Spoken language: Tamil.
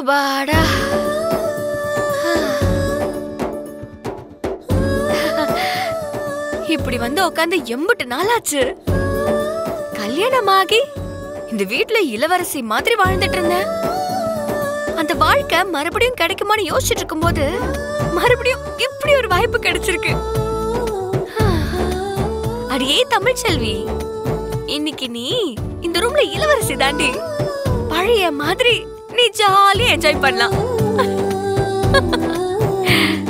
அப்பாடா இப்படி வந்து உட்காந்து எம்புட்டு நாளாச்சு கல்யாணமாகி இந்த வீட்ல இளவரசி மாதிரி வாழ்ந்துட்டு இருந்தேன் அந்த வாழ்க்கை மறுபடியும் கிடைக்குமான்னு யோசிச்சுட்டு இருக்கும்போது மறுபடியும் இப்படி ஒரு வாய்ப்பு கிடைச்சிருக்கு அடியே தமிழ்ச்செல்வி இன்னைக்கு நீ இந்த ரூம்ல இளவரசி தாண்டி பழைய மாதிரி நீ ஜாலியா என்ஜாய் பண்ணலாம்